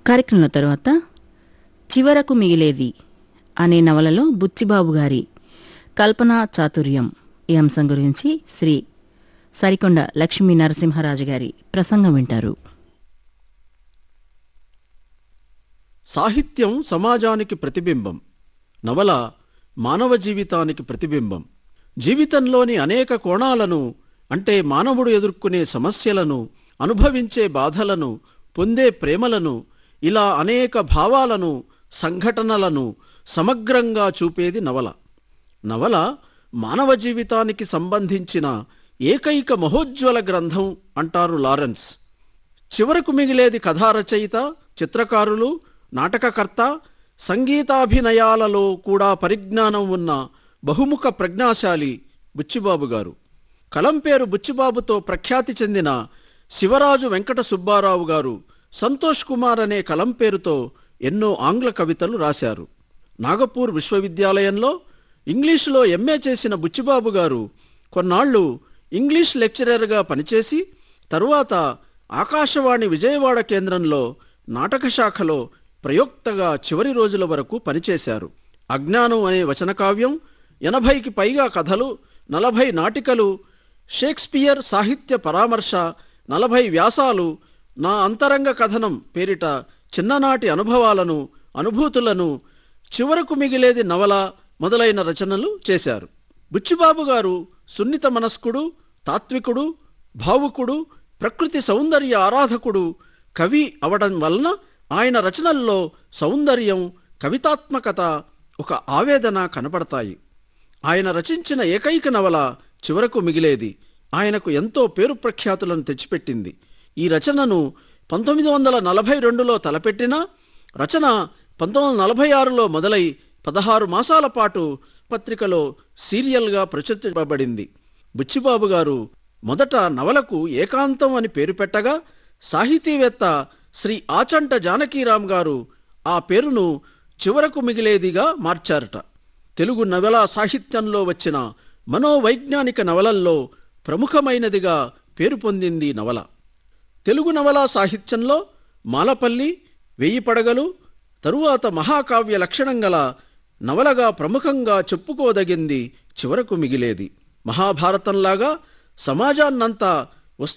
కార్యక్రమంలో తర్వాత చివరకు మిగిలేది అనే నవలలో బుచ్చిబాబు గారి కల్పనా చాతుర్యం ఈ అంశం గురించి శ్రీ సరికొండ లక్ష్మీ నరసింహరాజు గారి ప్రసంగం వింటారు సాహిత్యం సమాజానికి ప్రతిబింబం నవల మానవ జీవితానికి ప్రతిబింబం జీవితంలోని అనేక కోణాలను అంటే మానవుడు ఎదుర్కొనే సమస్యలను అనుభవించే బాధలను పొందే ప్రేమలను ఇలా అనేక భావాలను సంఘటనలను సమగ్రంగా చూపేది నవల నవల మానవ జీవితానికి సంబంధించిన ఏకైక మహోజ్వల గ్రంథం అంటారు లారెన్స్ చివరకు మిగిలేది కథా రచయిత చిత్రకారులు నాటకకర్త సంగీతాభినయాలలో కూడా పరిజ్ఞానం ఉన్న బహుముఖ ప్రజ్ఞాశాలి బుచ్చిబాబు గారు కలం పేరు బుచ్చిబాబుతో ప్రఖ్యాతి చెందిన శివరాజు వెంకట సుబ్బారావు గారు సంతోష్ కుమార్ అనే కలం పేరుతో ఎన్నో ఆంగ్ల కవితలు రాశారు నాగపూర్ విశ్వవిద్యాలయంలో ఇంగ్లీషులో ఎంఏ చేసిన బుచ్చిబాబు గారు కొన్నాళ్లు ఇంగ్లీష్ లెక్చరర్గా పనిచేసి తరువాత ఆకాశవాణి విజయవాడ కేంద్రంలో నాటక శాఖలో ప్రయోక్తగా చివరి రోజుల వరకు పనిచేశారు అజ్ఞానం అనే వచనకావ్యం ఎనభైకి పైగా కథలు నలభై నాటికలు షేక్స్పియర్ సాహిత్య పరామర్శ నలభై వ్యాసాలు నా అంతరంగ కథనం పేరిట చిన్ననాటి అనుభవాలను అనుభూతులను చివరకు మిగిలేది నవల మొదలైన రచనలు చేశారు బుచ్చిబాబు గారు సున్నిత మనస్కుడు తాత్వికుడు భావుకుడు ప్రకృతి సౌందర్య ఆరాధకుడు కవి అవడం వలన ఆయన రచనల్లో సౌందర్యం కవితాత్మకత ఒక ఆవేదన కనపడతాయి ఆయన రచించిన ఏకైక నవల చివరకు మిగిలేది ఆయనకు ఎంతో పేరు ప్రఖ్యాతులను తెచ్చిపెట్టింది ఈ రచనను పంతొమ్మిది వందల నలభై రెండులో తలపెట్టినా రచన పంతొమ్మిది వందల నలభై ఆరులో మొదలై పదహారు మాసాల పాటు పత్రికలో సీరియల్గా ప్రచురించబడింది బుచ్చిబాబు గారు మొదట నవలకు ఏకాంతం అని పేరు పెట్టగా సాహితీవేత్త శ్రీ ఆచంట జానకీరాం గారు ఆ పేరును చివరకు మిగిలేదిగా మార్చారట తెలుగు నవలా సాహిత్యంలో వచ్చిన మనోవైజ్ఞానిక నవలల్లో ప్రముఖమైనదిగా పేరు పొందింది నవల తెలుగు నవలా సాహిత్యంలో మాలపల్లి వెయ్యి పడగలు తరువాత మహాకావ్య లక్షణం గల నవలగా ప్రముఖంగా చెప్పుకోదగింది చివరకు మిగిలేది మహాభారతంలాగా సమాజాన్నంతా